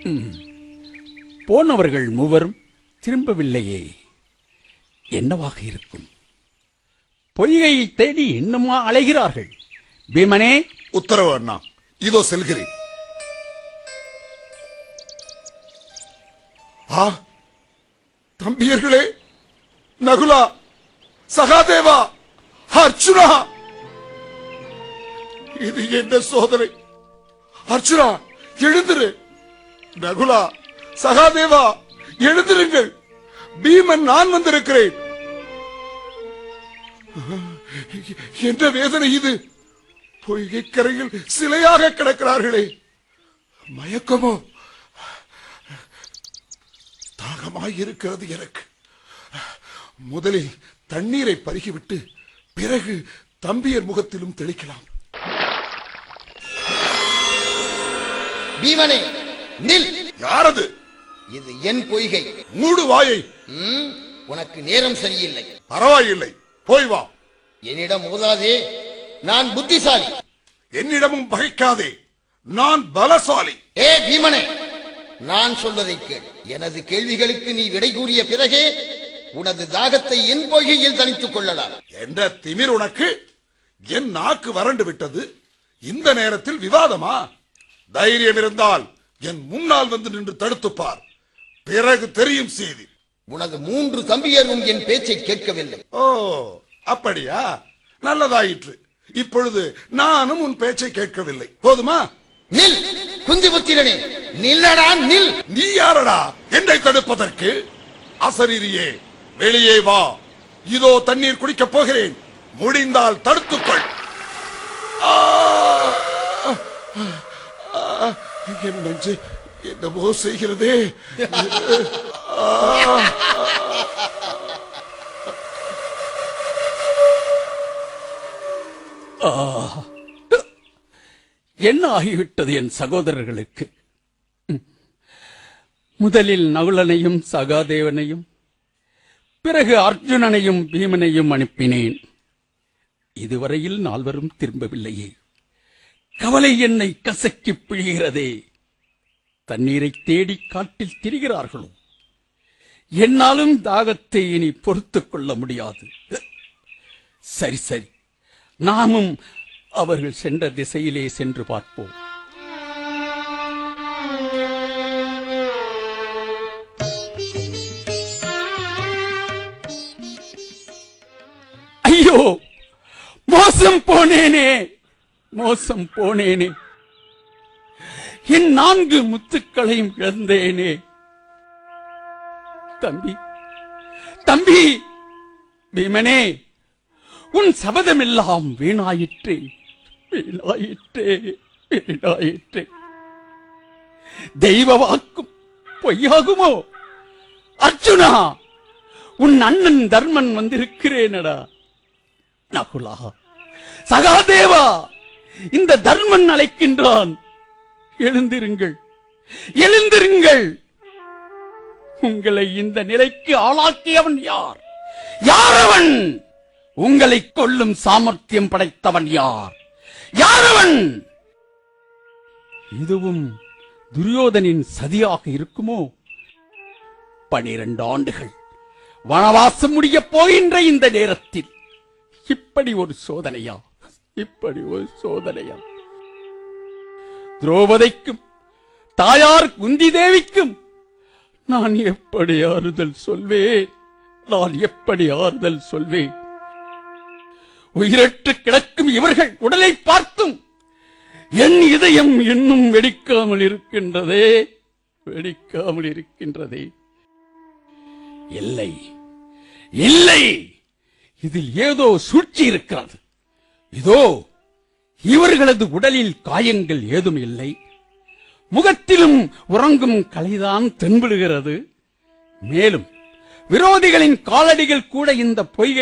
போனவர்கள் மூவரும் திரும்பவில்லையே என்னவாக இருக்கும் பொய்கையை தேடி இன்னுமா அலைகிறார்கள் பீமனே உத்தரவு அண்ணா இதோ செல்கிறேன் ஆ தம்பியர்களே நகுலா சகாதேவா அர்ச்சுனா இது என்ன சோதனை அர்ச்சுனா எழுந்திரு நகுலா சகாதேவா எழுந்திருங்கள் பீமன் நான் வந்திருக்கிறேன் என்ன வேதனை இது பொய்கை கரையில் சிலையாக கிடக்கிறார்களே மயக்கமோ தாகமாய் இருக்கிறது எனக்கு முதலில் தண்ணீரை பருகிவிட்டு பிறகு தம்பியர் முகத்திலும் தெளிக்கலாம் பீமனே நில் யாரது இது என் பொய்கை மூடு வாயை ம், உனக்கு நேரம் சரியில்லை பரவாயில்லை போய் வா என்னிடம் மோதாதே நான் புத்திசாலி என்னிடமும் பகைக்காதே நான் பலசாலி ஏ பீமனே நான் சொல்வதை கேள் எனது கேள்விகளுக்கு நீ விடை கூறிய பிறகே உனது தாகத்தை என் பொய்கையில் தனித்துக் கொள்ளலாம் என்ற திமிர் உனக்கு என் நாக்கு வறண்டு விட்டது இந்த நேரத்தில் விவாதமா தைரியம் இருந்தால் என் முன்னால் வந்து நின்று தடுத்துப் பார் பிறகு தெரியும் செய்தி உனது மூன்று தம்பியரும் என் பேச்சை கேட்கவில்லை ஓ அப்படியா நல்லதாயிற்று இப்பொழுது நானும் உன் பேச்சை கேட்கவில்லை போதுமா நில் குந்திபுத்திரனே நில்லடா நில் நீ யாரடா என்னை தடுப்பதற்கு அசரீரியே வெளியே வா இதோ தண்ணீர் குடிக்கப் போகிறேன் முடிந்தால் தடுத்துக்கொள் ஆ! ஆ! என் நெஞ்சு என்னமோ செய்கிறதே என்ன ஆகிவிட்டது என் சகோதரர்களுக்கு ம். முதலில் நகுலனையும் சகாதேவனையும் பிறகு அர்ஜுனனையும் பீமனையும் அனுப்பினேன் இதுவரையில் நால்வரும் திரும்பவில்லையே கவலை என்னை கசக்கி பிழிகிறதே தண்ணீரை தேடி காட்டில் திரிகிறார்களோ என்னாலும் தாகத்தை இனி பொறுத்துக் கொள்ள முடியாது சரி சரி நாமும் அவர்கள் சென்ற திசையிலே சென்று பார்ப்போம் ஐயோ மோசம் போனேனே மோசம் போனேனே என் நான்கு முத்துக்களையும் இழந்தேனே தம்பி தம்பி பீமனே உன் சபதமெல்லாம் வீணாயிற்றே வீணாயிற்றே வீணாயிற்றே தெய்வ வாக்கும் பொய்யாகுமோ அர்ஜுனா உன் அண்ணன் தர்மன் வந்திருக்கிறேனடா நகுலா சகாதேவா இந்த தர்மன் அழைக்கின்றான் எழுந்திருங்கள் எழுந்திருங்கள் உங்களை இந்த நிலைக்கு ஆளாக்கியவன் யார் யார் அவன் உங்களை கொல்லும் சாமர்த்தியம் படைத்தவன் யார் யார் அவன் இதுவும் துரியோதனின் சதியாக இருக்குமோ பனிரெண்டு ஆண்டுகள் வனவாசம் முடியப் போகின்ற இந்த நேரத்தில் இப்படி ஒரு சோதனையா இப்படி ஒரு சோதனையா திரௌபதிக்கும் தாயார் குந்தி தேவிக்கும் நான் எப்படி ஆறுதல் சொல்வேன் நான் எப்படி ஆறுதல் சொல்வேன் உயிரற்று கிடக்கும் இவர்கள் உடலை பார்த்தும் என் இதயம் இன்னும் வெடிக்காமல் இருக்கின்றதே வெடிக்காமல் இருக்கின்றதே இல்லை இல்லை இதில் ஏதோ சூழ்ச்சி இருக்கிறது இதோ இவர்களது உடலில் காயங்கள் ஏதும் இல்லை முகத்திலும் உறங்கும் கலைதான் தென்படுகிறது மேலும் விரோதிகளின் காலடிகள் கூட இந்த பொய்கை